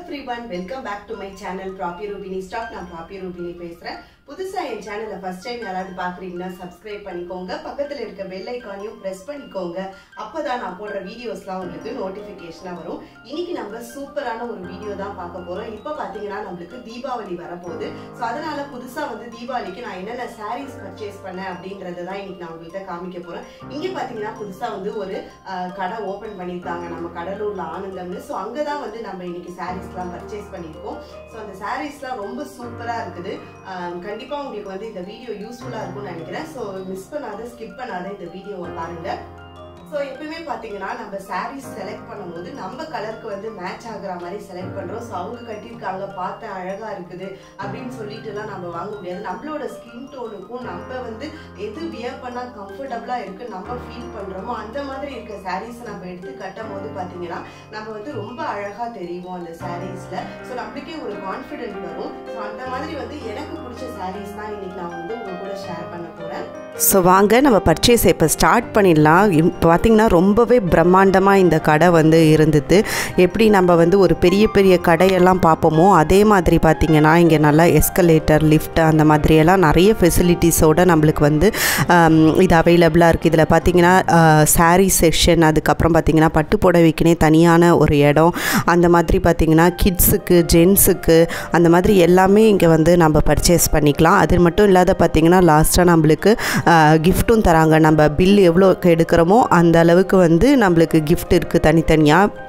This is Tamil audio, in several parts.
every everyone welcome back to my channel ப்ராப்பி ரூபினி ஸ்டாக் நான் ப்ராப்பி ரூபினி பேசுறேன் புதுசா என் சேனலை ஃபர்ஸ்ட் டைம் யாராவது பாக்குறீங்கன்னா சப்ஸ்கிரைப் பண்ணிக்கோங்க பக்கத்துல இருக்க பெல் ஐக்கானையும் பிரஸ் பண்ணிக்கோங்க அப்பதான் நான் போடுற வீடியோஸ்லாம் உங்களுக்கு நோட்டிபிகேஷனா வரும் இன்னைக்கு நம்ம சூப்பரான ஒரு வீடியோ தான் பார்க்க போறோம் இப்போ பாத்தீங்கன்னா நம்மளுக்கு தீபாவளி வரப்போகுது ஸோ அதனால புதுசா வந்து தீபாவளிக்கு நான் என்னென்ன சாரீஸ் பர்ச்சேஸ் பண்ணேன் அப்படின்றத தான் இன்னைக்கு நான் உங்கள்கிட்ட காமிக்க போறேன் இங்க பாத்தீங்கன்னா புதுசா வந்து ஒரு அஹ், கடை ஓபன் பண்ணியிருக்காங்க நம்ம கடலூர்ல ஆனந்தம்னு ஸோ அங்கதான் வந்து நம்ம இன்னைக்கு சாரீஸ்லாம் பர்ச்சேஸ் பண்ணியிருக்கோம் ஸோ அந்த சாரீஸ்லாம் ரொம்ப சூப்பரா இருக்குது அஹ், கண்டிப்பா உங்களுக்கு வந்து இந்த வீடியோ யூஸ்ஃபுல்லா இருக்கும்னு நினைக்கிறேன் ஸோ மிஸ் பண்ணாத ஸ்கிப் பண்ணாத இந்த வீடியோவை பாருங்க ஸோ எப்பவுமே பார்த்தீங்கன்னா நம்ம சாரீஸ் செலக்ட் பண்ணும்போது நம்ம கலருக்கு வந்து மேட்ச் ஆகுற மாதிரி செலக்ட் பண்ணுறோம் ஸோ அவங்க கட்டியிருக்காங்க பார்த்த அழகாக இருக்குது அப்படின்னு சொல்லிட்டுலாம் நம்ம வாங்க முடியாது நம்மளோட ஸ்கின் டோனுக்கும் நம்ம வந்து எது வியர் பண்ணால் கம்ஃபர்டபுளாக இருக்குது நம்ம ஃபீல் பண்ணுறோமோ அந்த மாதிரி இருக்க சாரீஸை நம்ம எடுத்து கட்டும் போது பார்த்தீங்கன்னா நம்ம வந்து ரொம்ப அழகாக தெரியும் அந்த சாரீஸில் ஸோ நம்மளுக்கே ஒரு கான்ஃபிடென்ட் வரும் ஸோ அந்த மாதிரி வந்து எனக்கு பிடிச்ச சாரீஸ் தான் இன்னைக்கு நான் வந்து உங்க கூட ஷேர் பண்ண போகிறேன் ஸோ வாங்க நம்ம பர்ச்சேஸ் இப்போ ஸ்டார்ட் பண்ணிடலாம் இப்போ பார்த்திங்கன்னா ரொம்பவே பிரம்மாண்டமாக இந்த கடை வந்து இருந்தது எப்படி நம்ம வந்து ஒரு பெரிய பெரிய கடையெல்லாம் பார்ப்போமோ அதே மாதிரி பார்த்திங்கன்னா இங்கே நல்லா எஸ்கலேட்டர் லிஃப்ட் அந்த மாதிரியெல்லாம் நிறைய ஃபெசிலிட்டிஸோடு நம்மளுக்கு வந்து ஆம், இது அவைலபிளாக இருக்குது இதில் பார்த்திங்கன்னா சாரீ செக்ஷன் அதுக்கப்புறம் பார்த்திங்கன்னா பட்டு புடவைக்குனே தனியான ஒரு இடம் அந்த மாதிரி பார்த்திங்கன்னா கிட்ஸுக்கு ஜென்ஸுக்கு அந்த மாதிரி எல்லாமே இங்கே வந்து நம்ம பர்ச்சேஸ் பண்ணிக்கலாம் அது மட்டும் இல்லாத பார்த்திங்கன்னா லாஸ்ட்டாக நம்மளுக்கு கிஃப்ட்டும் தராங்க நம்ம பில் எவ்வளோ எடுக்கிறோமோ அந்த அளவுக்கு வந்து நம்மளுக்கு gift இருக்குது தனித்தனியாக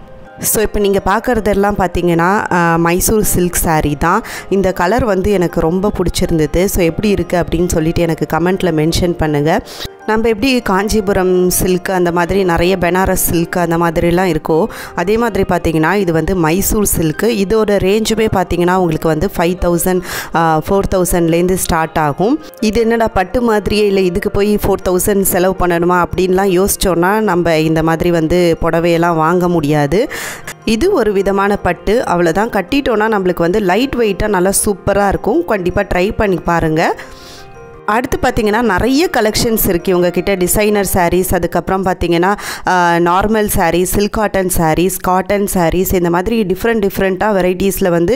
ஸோ இப்போ நீங்கள் பார்க்குறதெல்லாம் பார்த்தீங்கன்னா அஹ், மைசூர் சில்க் saree தான் இந்த கலர் வந்து எனக்கு ரொம்ப பிடிச்சிருந்தது ஸோ எப்படி இருக்குது அப்படின்னு சொல்லிட்டு எனக்கு கமெண்ட்டில் மென்ஷன் பண்ணுங்கள் நம்ம எப்படி காஞ்சிபுரம் சில்க் அந்த மாதிரி நிறைய பெனாரஸ் சில்க் அந்த மாதிரிலாம் இருக்கோ அதே மாதிரி பார்த்தீங்கன்னா இது வந்து மைசூர் சில்க்கு இதோட ரேஞ்சுமே பார்த்தீங்கன்னா உங்களுக்கு வந்து ஃபைவ் தௌசண்ட் ஃபோர் தௌசண்ட்லேருந்து ஸ்டார்ட் ஆகும் இது என்னடா பட்டு மாதிரியே இல்லை இதுக்கு போய் ஃபோர் தௌசண்ட் செலவு பண்ணணுமா அப்படின்லாம் யோசிச்சோன்னா நம்ம இந்த மாதிரி வந்து புடவையெல்லாம் வாங்க முடியாது இது ஒரு விதமான பட்டு அவ்வளோதான் கட்டிட்டோன்னா நம்மளுக்கு வந்து லைட் வெயிட்டாக நல்லா சூப்பராக இருக்கும் கண்டிப்பாக ட்ரை பண்ணி பாருங்கள் அடுத்து பார்த்தீங்கன்னா நிறைய கலெக்ஷன்ஸ் இருக்குது உங்ககிட்ட டிசைனர் sarees அதுக்கப்புறம் பார்த்தீங்கன்னா normal sarees silk cotton sarees cotton sarees இந்த மாதிரி டிஃப்ரெண்ட் டிஃப்ரெண்ட்டாக வெரைட்டிஸில் வந்து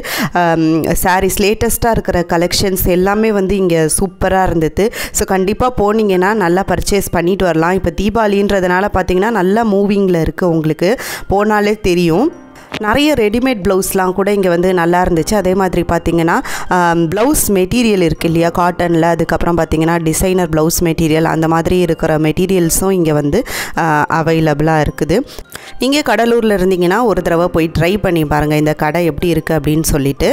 sarees லேட்டஸ்ட்டாக இருக்கிற கலெக்ஷன்ஸ் எல்லாமே வந்து இங்கே சூப்பராக இருந்தது ஸோ கண்டிப்பாக போனீங்கன்னா நல்லா பர்ச்சேஸ் பண்ணிட்டு வரலாம் இப்போ தீபாவளின்றதுனால பார்த்தீங்கன்னா நல்லா மூவிங்கில் இருக்குது உங்களுக்கு போனாலே தெரியும் நிறைய ரெடிமேட் ப்ளவுஸ்லாம் கூட இங்கே வந்து நல்லா இருந்துச்சு அதே மாதிரி பார்த்தீங்கன்னா ப்ளவுஸ் மெட்டீரியல் இருக்குது இல்லையா காட்டனில் அதுக்கப்புறம் பார்த்தீங்கன்னா டிசைனர் ப்ளவுஸ் மெட்டீரியல் அந்த மாதிரி இருக்கிற மெட்டீரியல்ஸும் இங்கே வந்து அவைலபிளாக இருக்குது நீங்கள் கடலூரில் இருந்தீங்கன்னா ஒரு தடவை போய் ட்ரை பண்ணி பாருங்கள் இந்த கடை எப்படி இருக்குது அப்படின்னு சொல்லிட்டு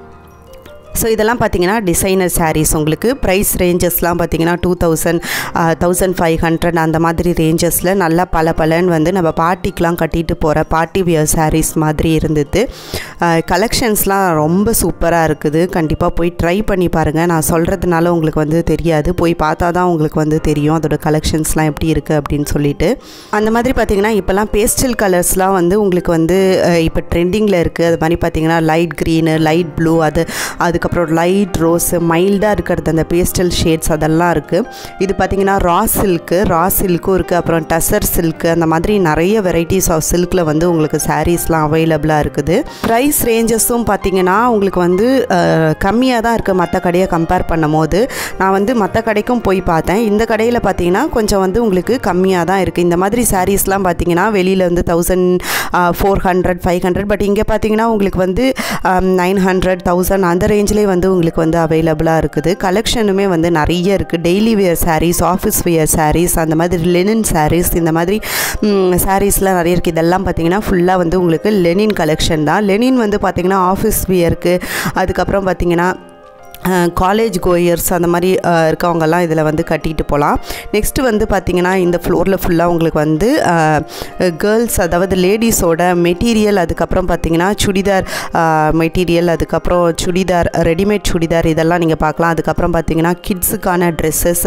ஸோ இதெல்லாம் பார்த்தீங்கன்னா டிசைனர் sarees உங்களுக்கு ப்ரைஸ் ரேஞ்சஸ்லாம் பார்த்தீங்கன்னா two thousand thousand five hundred அந்த மாதிரி ரேஞ்சஸில் நல்லா பல பலன்னு வந்து நம்ம பார்ட்டிக்கெலாம் கட்டிட்டு போகிற பார்ட்டி வியர் sarees மாதிரி இருந்தது கலெக்ஷன்ஸ்லாம் ரொம்ப சூப்பராக இருக்குது கண்டிப்பாக போய் ட்ரை பண்ணி பாருங்கள் நான் சொல்கிறதுனால உங்களுக்கு வந்து தெரியாது போய் பார்த்தா தான் உங்களுக்கு வந்து தெரியும் அதோட கலெக்ஷன்ஸ்லாம் எப்படி இருக்குது அப்படின்னு சொல்லிட்டு அந்த மாதிரி பார்த்தீங்கன்னா இப்போல்லாம் பேஸ்டல் கலர்ஸ்லாம் வந்து உங்களுக்கு வந்து அஹ், இப்போ ட்ரெண்டிங்கில் இருக்குது அது மாதிரி பார்த்தீங்கன்னா லைட் க்ரீனு லைட் ப்ளூ அது அதுக்கப்புறம் லைட் ரோஸ் மைல்டாக இருக்கிறது அந்த பேஸ்டல் ஷேட்ஸ் அதெல்லாம் இருக்குது இது பார்த்தீங்கன்னா ரா சில்க்கு ரா சில்க்கும் இருக்குது அப்புறம் டசர் சில்க்கு அந்த மாதிரி நிறைய வெரைட்டிஸ் ஆஃப் சில்கில் வந்து உங்களுக்கு சாரீஸ்லாம் அவைலபிளாக இருக்குது ப்ரைஸ் ரேஞ்சஸும் பார்த்தீங்கன்னா உங்களுக்கு வந்து கம்மியாக தான் இருக்குது மற்ற கடையை கம்பேர் பண்ணும்போது நான் வந்து மற்ற கடைக்கும் போய் பார்த்தேன் இந்த கடையில் பார்த்தீங்கன்னா கொஞ்சம் வந்து உங்களுக்கு கம்மியாக தான் இருக்குது இந்த மாதிரி சாரீஸ்லாம் பார்த்தீங்கன்னா வெளியில் வந்து thousand four hundred five hundred but இங்கே பார்த்தீங்கன்னா உங்களுக்கு வந்து நைன் ஹண்ட்ரட் தௌசண்ட் அந்த ரேஞ்சிலே வந்து உங்களுக்கு வந்து அவைலபிளாக இருக்குது கலெக்ஷனுமே வந்து நிறைய இருக்குது daily wear sarees office wear sarees அந்த மாதிரி லெனின் sarees இந்த மாதிரி சாரீஸ்லாம் நிறைய இருக்குது இதெல்லாம் பார்த்தீங்கன்னா ஃபுல்லாக வந்து உங்களுக்கு லெனின் கலெக்ஷன் தான் லெனின் வந்து பார்த்தீங்கன்னா ஆஃபீஸ் வியருக்கு அதுக்கப்புறம் பார்த்தீங்கன்னா காலேஜ் கோயர்ஸ் அந்த மாதிரி அஹ், இருக்கவங்கெல்லாம் இதில் வந்து கட்டிட்டு போகலாம் நெக்ஸ்ட்டு வந்து பார்த்திங்கன்னா இந்த ஃப்ளோரில் ஃபுல்லாக உங்களுக்கு வந்து கேர்ள்ஸ் அதாவது லேடிஸோட மெட்டீரியல் அதுக்கப்புறம் பார்த்திங்கன்னா சுடிதார் மெட்டீரியல் அதுக்கப்புறம் சுடிதார் ரெடிமேட் சுடிதார் இதெல்லாம் நீங்கள் பார்க்கலாம் அதுக்கப்புறம் பார்த்திங்கன்னா கிட்ஸுக்கான dresses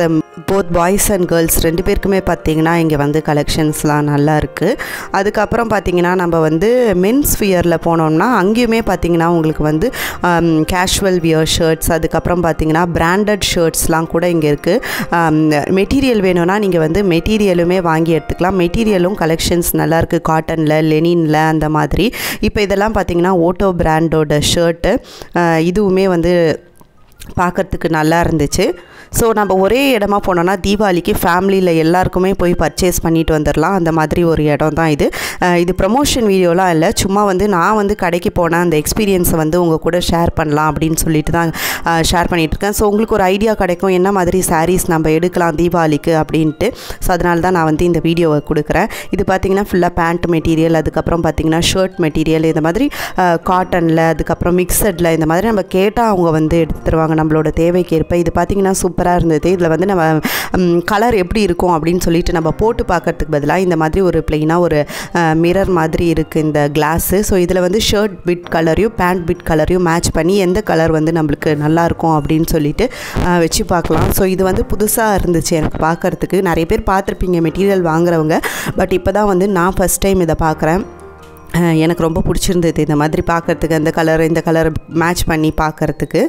both boys and girls ரெண்டு பேருக்குமே பார்த்தீங்கன்னா இங்கே வந்து கலெக்ஷன்ஸ்லாம் நல்லா இருக்குது அதுக்கப்புறம் பார்த்தீங்கன்னா நம்ம வந்து மென்ஸ் வியரில் போனோம்னா அங்கேயுமே பார்த்தீங்கன்னா உங்களுக்கு வந்து கேஷுவல் வியர் ஷர்ட்ஸ் அதுக்கப்புறம் பார்த்தீங்கன்னா பிராண்டட் ஷர்ட்ஸ்லாம் கூட இங்கே இருக்குது மெட்டீரியல் வேணும்னா நீங்கள் வந்து மெட்டீரியலுமே வாங்கி எடுத்துக்கலாம் மெட்டீரியலும் கலெக்ஷன்ஸ் நல்லாயிருக்கு காட்டனில் லெனினில் அந்த மாதிரி இப்போ இதெல்லாம் பார்த்தீங்கன்னா ஓட்டோ பிராண்டோட ஷர்ட்டு இதுவுமே வந்து பார்க்குறதுக்கு நல்லா இருந்துச்சு ஸோ நம்ம ஒரே இடமா போனோன்னா தீபாவளிக்கு ஃபேமிலியில் எல்லாருக்குமே போய் பர்ச்சேஸ் பண்ணிட்டு வந்துடலாம் அந்த மாதிரி ஒரு இடம் தான் இது அஹ் இது ப்ரமோஷன் வீடியோலாம் இல்லை சும்மா வந்து நான் வந்து கடைக்கு போனேன் அந்த எக்ஸ்பீரியன்ஸை வந்து உங்கள் கூட ஷேர் பண்ணலாம் அப்படின்னு சொல்லிட்டு தான் ஷேர் பண்ணிகிட்ருக்கேன் ஸோ உங்களுக்கு ஒரு ஐடியா கிடைக்கும் என்ன மாதிரி சாரீஸ் நம்ம எடுக்கலாம் தீபாவளிக்கு அப்படின்ட்டு ஸோ அதனால தான் நான் வந்து இந்த வீடியோவை கொடுக்குறேன் இது பார்த்திங்கன்னா ஃபுல்லாக பேண்ட் மெட்டீரியல் அதுக்கப்புறம் பார்த்திங்கன்னா ஷர்ட் மெட்டீரியல் இந்த மாதிரி காட்டனில் அதுக்கப்புறம் மிக்சடில் இந்த மாதிரி நம்ம கேட்டால் அவங்க வந்து எடுத்து தருவாங்க நம்மளோட தேவைக்கு ஏற்ப இது பார்த்திங்கன்னா சூப்பராக இருந்தது இதில் வந்து நம்ம கலர் எப்படி இருக்கும் அப்படின்னு சொல்லிட்டு நம்ம போட்டு பார்க்கறதுக்கு பதிலாக இந்த மாதிரி ஒரு ப்ளெயினாக ஒரு மிரர் மாதிரி இருக்குது இந்த கிளாஸு ஸோ இதில் வந்து ஷர்ட் பிட் கலரையும் பேண்ட் பிட் கலரையும் மேட்ச் பண்ணி எந்த கலர் வந்து நம்மளுக்கு நல்லாயிருக்கும் அப்படின்னு சொல்லிட்டு அஹ், வச்சு பார்க்கலாம் ஸோ இது வந்து புதுசாக இருந்துச்சு எனக்கு பார்க்குறதுக்கு நிறைய பேர் பார்த்துருப்பீங்க மெட்டீரியல் வாங்குறவங்க பட் இப்போ தான் வந்து நான் ஃபஸ்ட் டைம் இதை பார்க்குறேன் அஹ் எனக்கு ரொம்ப பிடிச்சிருந்தது இந்த மாதிரி பார்க்குறதுக்கு அந்த கலர் இந்த கலர் மேட்ச் பண்ணி பார்க்குறதுக்கு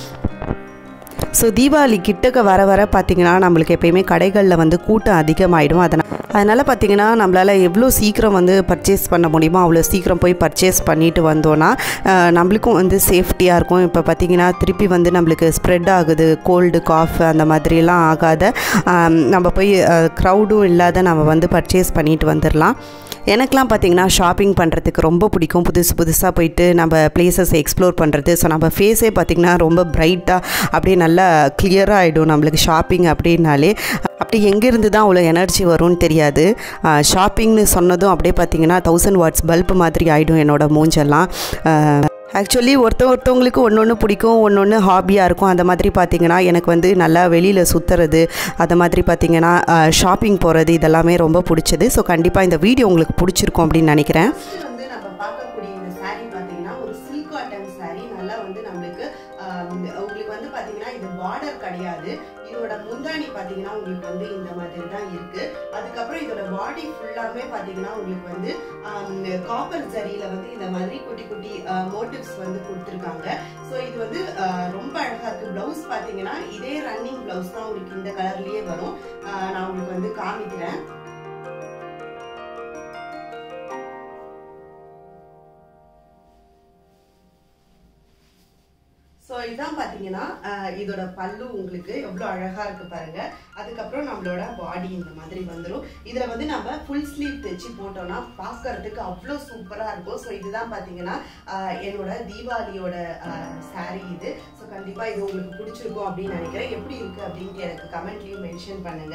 ஸோ தீபாவளி கிட்டக்க வர வர பார்த்திங்கன்னா நம்மளுக்கு எப்பயுமே கடைகளில் வந்து கூட்டம் அதிகமாகிடும் அதனால் அதனால் பார்த்திங்கன்னா நம்மளால் எவ்வளோ சீக்கிரம் வந்து பர்ச்சேஸ் பண்ண முடியுமோ அவ்வளோ சீக்கிரம் போய் பர்ச்சேஸ் பண்ணிட்டு வந்தோன்னா அஹ், நம்மளுக்கும் வந்து சேஃப்டியாக இருக்கும் இப்போ பார்த்திங்கன்னா திருப்பி வந்து நம்மளுக்கு ஸ்ப்ரெட் ஆகுது கோல்டு காஃப் அந்த மாதிரிலாம் ஆகாத ஆம், நம்ம போய் க்ரௌடும் இல்லாத நம்ம வந்து பர்ச்சேஸ் பண்ணிட்டு வந்துடலாம் எனக்கெலாம் பார்த்திங்கன்னா ஷாப்பிங் பண்ணுறதுக்கு ரொம்ப பிடிக்கும் புதுசு புதுசாக போயிட்டு நம்ம பிளேசஸ் எக்ஸ்ப்ளோர் பண்ணுறது ஸோ நம்ம ஃபேஸே பார்த்திங்கன்னா ரொம்ப பிரைட்டாக அப்படியே நல்லா கிளியராக ஆகிடும் நம்மளுக்கு ஷாப்பிங் அப்படின்னாலே அப்படி எங்கேருந்து தான் அவ்வளோ எனர்ஜி வரும்னு தெரியாது ஷாப்பிங்னு சொன்னதும் அப்படியே பார்த்திங்கன்னா தௌசண்ட் வாட்ஸ் பல்ப் மாதிரி ஆகிடும் என்னோடய மூஞ்செல்லாம் ஆக்சுவலி ஒருத்த ஒருத்தவங்களுக்கு ஒன்று ஒன்று பிடிக்கும் ஒன்று ஒன்று ஹாபியாக இருக்கும் அந்த மாதிரி பார்த்திங்கன்னா எனக்கு வந்து நல்லா வெளியில் சுற்றுறது அந்த மாதிரி பார்த்திங்கன்னா ஷாப்பிங் போகிறது இதெல்லாமே ரொம்ப பிடிச்சது ஸோ கண்டிப்பாக இந்த வீடியோ உங்களுக்கு பிடிச்சிருக்கும் அப்படின்னு நினைக்கிறேன் Next வந்து நம்ம பார்க்கக்கூடிய இந்த saree பாத்தீங்கன்னா ஒரு சில்க் காட்டன் saree நல்லா வந்து நம்மளுக்கு ஆம், உங்களுக்கு வந்து பாத்தீங்கன்னா இது பார்டர் கிடையாது இதோட முந்தாணி பாத்தீங்கன்னா உங்களுக்கு வந்து இந்த மாதிரி தான் இருக்கு அதுக்கப்புறம் இதோட பாடி ஃபுல்லாமே பாத்தீங்கன்னா உங்களுக்கு வந்து காப்பர் ஜரியில வந்து இந்த மாதிரி குட்டி குட்டி மோட்டிவ்ஸ் வந்து கொடுத்துருக்காங்க ஸோ இது வந்து ஆ, ரொம்ப அழகா இருக்கு பிளவுஸ் பாத்தீங்கன்னா இதே ரன்னிங் பிளவுஸ் தான் உங்களுக்கு இந்த கலர்லயே வரும் ஆ, நான் உங்களுக்கு வந்து காமிக்கிறேன் ஸோ இதான் பார்த்தீங்கன்னா அஹ், இதோட பல்லு உங்களுக்கு எவ்வளோ அழகா இருக்கு பாருங்க அதுக்கப்புறம் நம்மளோட பாடி இந்த மாதிரி வந்துடும் இதில் வந்து நம்ம ஃபுல் ஸ்லீவ் தைச்சு போட்டோம்னா பார்க்கறதுக்கு அவ்வளோ சூப்பராக இருக்கும் ஸோ இதுதான் பார்த்தீங்கன்னா அஹ், என்னோட தீபாவளியோட saree இது ஸோ கண்டிப்பாக இது உங்களுக்கு பிடிச்சிருக்கும் அப்படின்னு நினைக்கிறேன் எப்படி இருக்கு அப்படின்ட்டு எனக்கு கமெண்ட்லேயும் மென்ஷன் பண்ணுங்க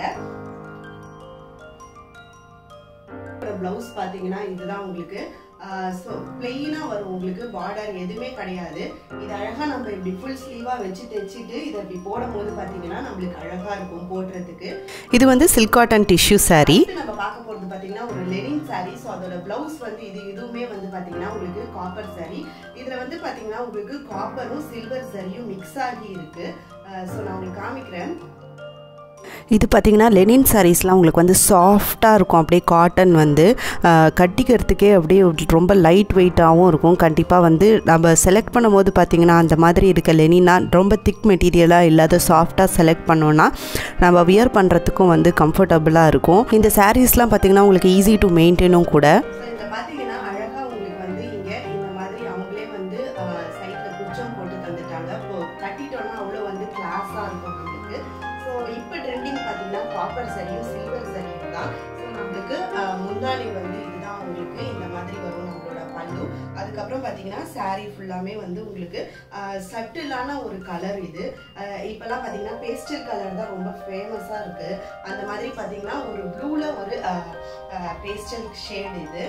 பிளவுஸ் பார்த்தீங்கன்னா இதுதான் உங்களுக்கு ஸோ பிளெயினாக வரும் உங்களுக்கு பார்டர் எதுவுமே கிடையாது இது அழகாக நம்ம இப்படி ஃபுல் ஸ்லீவாக வச்சு தைச்சிட்டு இதை இப்படி போடும்போது பார்த்தீங்கன்னா நம்மளுக்கு அழகாக இருக்கும் போடுறதுக்கு இது வந்து சில்க் காட்டன் டிஷ்யூ saree அடுத்து நம்ம பார்க்க போறது பாத்தீங்கன்னா ஒரு லெனின் saree ஸோ அதோட பிளவுஸ் வந்து இது இதுவுமே வந்து பாத்தீங்கன்னா உங்களுக்கு காப்பர் saree இதுல வந்து பாத்தீங்கன்னா உங்களுக்கு காப்பரும் சில்வர் சரியும் மிக்ஸ் ஆகி இருக்கு ஸோ நான் உங்களுக்கு காமிக்கிறேன் இது பார்த்திங்கன்னா லெனின் சாரீஸ்லாம் உங்களுக்கு வந்து சாஃப்டாக இருக்கும் அப்படியே காட்டன் வந்து அஹ், கட்டிக்கிறதுக்கே அப்படியே ரொம்ப லைட் வெயிட்டாகவும் இருக்கும் கண்டிப்பாக வந்து நம்ம செலக்ட் பண்ணும்போது பார்த்திங்கன்னா அந்த மாதிரி இருக்க லெனினா ரொம்ப திக் மெட்டீரியலாக இல்லாத சாஃப்டாக செலக்ட் பண்ணோன்னா நம்ம வியர் பண்ணுறதுக்கும் வந்து கம்ஃபர்டபுளாக இருக்கும் இந்த சாரீஸ்லாம் பார்த்திங்கன்னா உங்களுக்கு ஈஸி டு மெயின்டைனும் கூட ஸோ இதில் பார்த்தீங்கன்னா அழகா உங்களுக்கு வந்து இங்க இந்த மாதிரி அவங்களே வந்து சைட்ல குச்சம் போட்டு தந்துட்டாங்க இப்போ கட்டிட்டோம்னா அவ்வளோ வந்து கிளாஸாக இருக்கும் நம்மளுக்கு ஸோ இப்போ ட்ரெண்டிங் பார்த்தீங்கன்னா காப்பர் சரியும் சில்வர் சரியும் தான் ஸோ நம்மளுக்கு அஹ், முந்தானி வந்து இதுதான் உங்களுக்கு இந்த மாதிரி வரும் நம்மளோட பல்லு அதுக்கப்புறம் பார்த்தீங்கன்னா saree ஃபுல்லாமே வந்து உங்களுக்கு சட்டிலான ஒரு கலர் இது அஹ், இப்பெல்லாம் பார்த்தீங்கன்னா பேஸ்டல் கலர் தான் ரொம்ப ஃபேமஸாக இருக்கு அந்த மாதிரி பார்த்தீங்கன்னா ஒரு ப்ளூல ஒரு பேஸ்டல் ஷேட் இது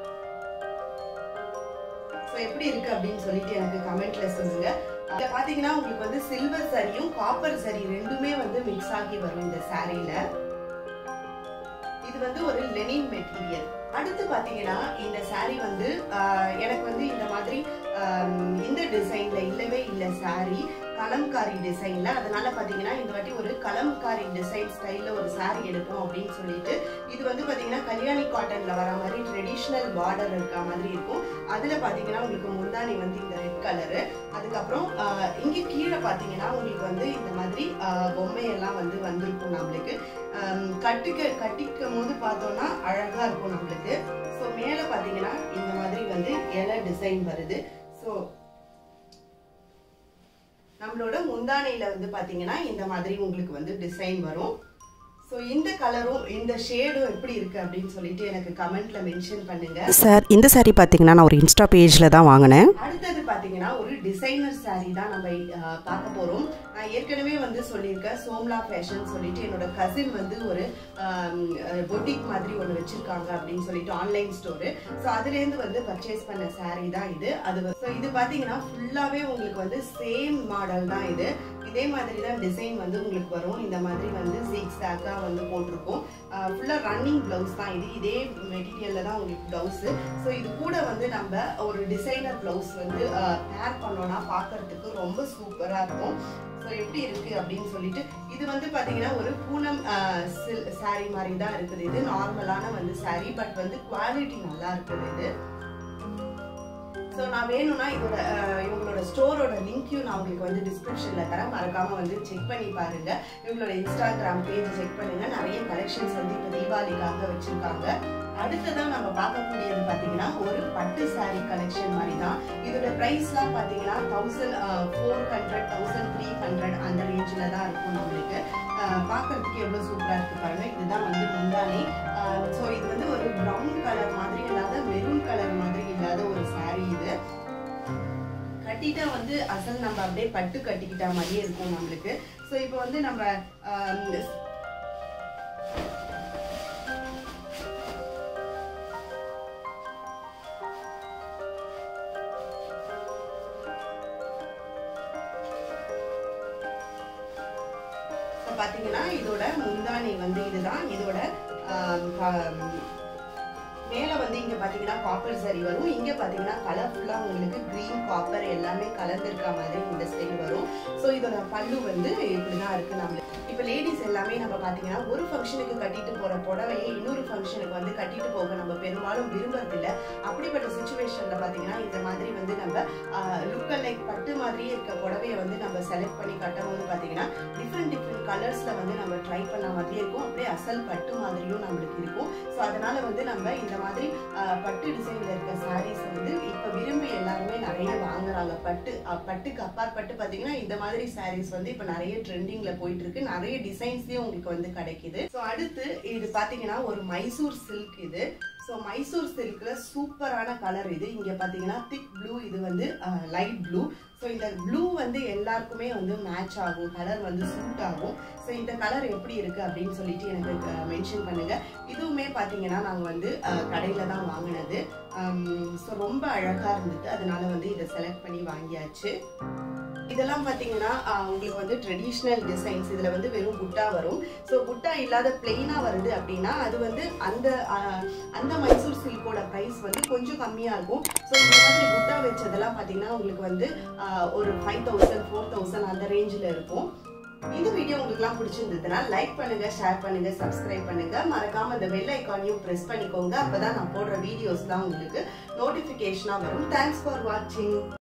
ஸோ எப்படி இருக்கு அப்படின்னு சொல்லிட்டு எனக்கு கமெண்ட்ல சொல்லுங்க இதுல பாத்தீங்கன்னா உங்களுக்கு வந்து சில்வர் சரியும் காப்பர் சரி ரெண்டுமே வந்து மிக்ஸ் ஆகி வரும் இந்த சாரீல இது வந்து ஒரு லெனின் மெட்டீரியல் அடுத்து பாத்தீங்கன்னா இந்த saree வந்து ஆஹ், எனக்கு வந்து இந்த மாதிரி ஆம், இந்த டிசைன்ல இல்லவே இல்ல saree கலம்காரி டிசைன்ல அதனால பாத்தீங்கன்னா இந்த வாட்டி ஒரு கலம்காரி டிசைன் ஸ்டைல்ல ஒரு saree எடுப்போம் அப்படின்னு சொல்லிட்டு இது வந்து பாத்தீங்கன்னா கல்யாணி காட்டன்ல வர மாதிரி ட்ரெடிஷ்னல் பார்டர் இருக்க மாதிரி இருக்கும் அதுல பாத்தீங்கன்னா உங்களுக்கு முந்தானி வந்து இந்த ரெட் கலரு அதுக்கப்புறம் ஆஹ், இங்க கீழே பாத்தீங்கன்னா உங்களுக்கு வந்து இந்த மாதிரி ஆஹ், பொம்மையெல்லாம் வந்து வந்திருக்கும் நம்மளுக்கு ஆம், கட்டுக்க கட்டிக்கும் போது பார்த்தோம்னா அழகா இருக்கும் நம்மளுக்கு ஸோ மேல பாத்தீங்கன்னா இந்த மாதிரி வந்து இலை டிசைன் வருது ஸோ நம்மளோட முந்தானையில வந்து பாத்தீங்கன்னா இந்த மாதிரி உங்களுக்கு வந்து டிசைன் வரும் ஸோ இந்த கலரும் இந்த ஷேடும் எப்படி இருக்கு அப்படின்னு சொல்லிட்டு எனக்கு கமெண்ட்ல மென்ஷன் பண்ணுங்க சார் இந்த saree பார்த்தீங்கன்னா நான் ஒரு இன்ஸ்டா பேஜில் தான் வாங்கினேன் அடுத்தது பாத்தீங்கன்னா ஒரு டிசைனர் saree தான் நம்ம அஹ், பார்க்க போறோம் நான் ஏற்கனவே வந்து சொல்லியிருக்கேன் சோம்லா ஃபேஷன் சொல்லிட்டு என்னோட கசின் வந்து ஒரு பொட்டிக் மாதிரி ஒன்று வச்சிருக்காங்க அப்படின்னு சொல்லிட்டு ஆன்லைன் ஸ்டோரு ஸோ அதுலேருந்து வந்து பர்ச்சேஸ் பண்ண saree தான் இது அது ஸோ இது பார்த்தீங்கன்னா ஃபுல்லாகவே உங்களுக்கு வந்து சேம் மாடல் தான் இது இதே மாதிரி தான் டிசைன் வந்து உங்களுக்கு வரும் இந்த மாதிரி வந்து சிக்ஸ் டேக்காக வந்து போட்டிருக்கும் ஃபுல்லாக ரன்னிங் ப்ளவுஸ் தான் இது இதே மெட்டீரியலில் தான் உங்களுக்கு ப்ளவுஸு ஸோ இது கூட வந்து நம்ம ஒரு டிசைனர் ப்ளவுஸ் வந்து பேர் பண்ணோம்னா பார்க்கறதுக்கு ரொம்ப சூப்பராக இருக்கும் ஸோ எப்படி இருக்கு அப்படின்னு சொல்லிட்டு இது வந்து பார்த்தீங்கன்னா ஒரு பூனம் சில் saree மாதிரி தான் இருக்குது இது நார்மலான வந்து saree பட் வந்து குவாலிட்டி நல்லா இருக்குது இது ஸோ நான் வேணும்னா இதோட அஹ், இவங்களோட ஸ்டோரோட லிங்க்கையும் நான் உங்களுக்கு வந்து டிஸ்கிரிப்ஷன்ல தரேன் மறக்காம வந்து செக் பண்ணி பாருங்க இவங்களோட இன்ஸ்டாகிராம் பேஜ் செக் பண்ணுங்க நிறைய கலெக்ஷன்ஸ் வந்து இப்போ தீபாவளிக்காக வச்சிருக்காங்க அடுத்ததான் நம்ம பார்க்கக்கூடியது பார்த்தீங்கன்னா ஒரு பட்டு saree கலெக்ஷன் மாதிரி தான் இதோட ப்ரைஸ்லாம் பார்த்தீங்கன்னா thousand four hundred thousand three hundred அந்த ரேஞ்சில் தான் இருக்கும் நம்மளுக்கு அஹ், பார்க்கறதுக்கு எவ்வளோ சூப்பராக இருக்கு பாருங்க இதுதான் வந்து முந்தானி ஸோ இது வந்து ஒரு ப்ரௌன் கலர் மாதிரி இல்லாத மெரூன் கலர் மாதிரி இல்லாத ஒரு saree இது கட்டிட்டா வந்து அசல் நம்ம அப்படியே பட்டு கட்டிக்கிட்ட மாதிரியே இருக்கும் நம்மளுக்கு ஸோ இப்போ வந்து நம்ம ஆம், இப்ப பாத்தீங்கன்னா இதோட முந்தானி வந்து இதுதான் இதோட ஆம், ஆம், மேல வந்து இங்க பாத்தீங்கன்னா காப்பர் சரி வரும் இங்க பாத்தீங்கன்னா கலர்ஃபுல்லா உங்களுக்கு கிரீன் காப்பர் எல்லாமே கலந்துருக்க மாதிரி இந்த ஸ்டைல் வரும் ஸோ இதோட பல்லு வந்து இப்படிதான் இருக்கு நம்மளுக்கு இப்போ லேடிஸ் எல்லாமே நம்ம பாத்தீங்கன்னா ஒரு ஃபங்க்ஷனுக்கு கட்டிட்டு போற புடவையை இன்னொரு ஃபங்க்ஷனுக்கு வந்து கட்டிட்டு போக நம்ம பெரும்பாலும் விரும்புறதில்ல அப்படிப்பட்ட சுச்சுவேஷன்ல பாத்தீங்கன்னா இந்த மாதிரி வந்து நம்ம லுக் லைக் பட்டு மாதிரியே இருக்க புடவையை வந்து நம்ம செலக்ட் பண்ணி கட்டும் போது பாத்தீங்கன்னா டிஃப்ரெண்ட் டிஃப்ரெண்ட் கலர்ஸ்ல வந்து நம்ம ட்ரை பண்ண மாதிரியே இருக்கும் அப்படியே அசல் பட்டு மாதிரியும் நம்மளுக்கு இருக்கும் ஸோ அதனால வந்து நம்ம இந்த மாதிரி ஆஹ், பட்டு டிசைன்ல இருக்க சாரீஸ் வந்து இப்ப விரும்பி எல்லாருமே நிறைய வாங்குறாங்க பட்டு அஹ், பட்டுக்கு அப்பாற்பட்டு பாத்தீங்கன்னா இந்த மாதிரி சாரீஸ் வந்து இப்ப நிறைய ட்ரெண்டிங்ல போயிட்டு இருக்கு நிறைய டிசைன்ஸ்லயும் உங்களுக்கு வந்து கிடைக்குது ஸோ அடுத்து இது பாத்தீங்கன்னா ஒரு மைசூர் சில்க் இது ஸோ மைசூர் சில்க்ல சூப்பரான கலர் இது இங்க பாத்தீங்கன்னா திக் ப்ளூ இது வந்து லைட் ப்ளூ ஸோ இந்த ப்ளூ வந்து எல்லாருக்குமே வந்து மேட்ச் ஆகும் கலர் வந்து சூட் ஆகும் ஸோ இந்த கலர் எப்படி இருக்கு அப்படின்னு சொல்லிட்டு எனக்கு மென்ஷன் பண்ணுங்க இதுவுமே பார்த்தீங்கன்னா நாங்கள் வந்து கடையில் தான் வாங்கினது ஸோ ரொம்ப அழகாக இருந்தது அதனால வந்து இதை செலக்ட் பண்ணி வாங்கியாச்சு இதெல்லாம் பார்த்தீங்கன்னா ஆஹ், உங்களுக்கு வந்து ட்ரெடிஷ்னல் டிசைன்ஸ் இதில் வந்து வெறும் புட்டா வரும் ஸோ புட்டா இல்லாத பிளெயினாக வருது அப்படின்னா அது வந்து அந்த ஆஹ், அந்த மைசூர் சில்கோட ப்ரைஸ் வந்து கொஞ்சம் கம்மியாக இருக்கும் ஸோ இந்த மாதிரி புட்டா வச்சதெல்லாம் பார்த்தீங்கன்னா உங்களுக்கு வந்து ஆஹ், ஒரு ஃபைவ் தௌசண்ட் ஃபோர் தௌசண்ட் அந்த ரேஞ்சில் இருக்கும் இந்த வீடியோ உங்களுக்குலாம் பிடிச்சிருந்ததுன்னா லைக் பண்ணுங்க ஷேர் பண்ணுங்க சப்ஸ்கிரைப் பண்ணுங்க மறக்காம இந்த பெல் ஐக்கானையும் பிரஸ் பண்ணிக்கோங்க அப்பதான் நான் போடுற வீடியோஸ்லாம் உங்களுக்கு நோட்டிபிகேஷனா வரும் தேங்க்ஸ் ஃபார் வாட்சிங்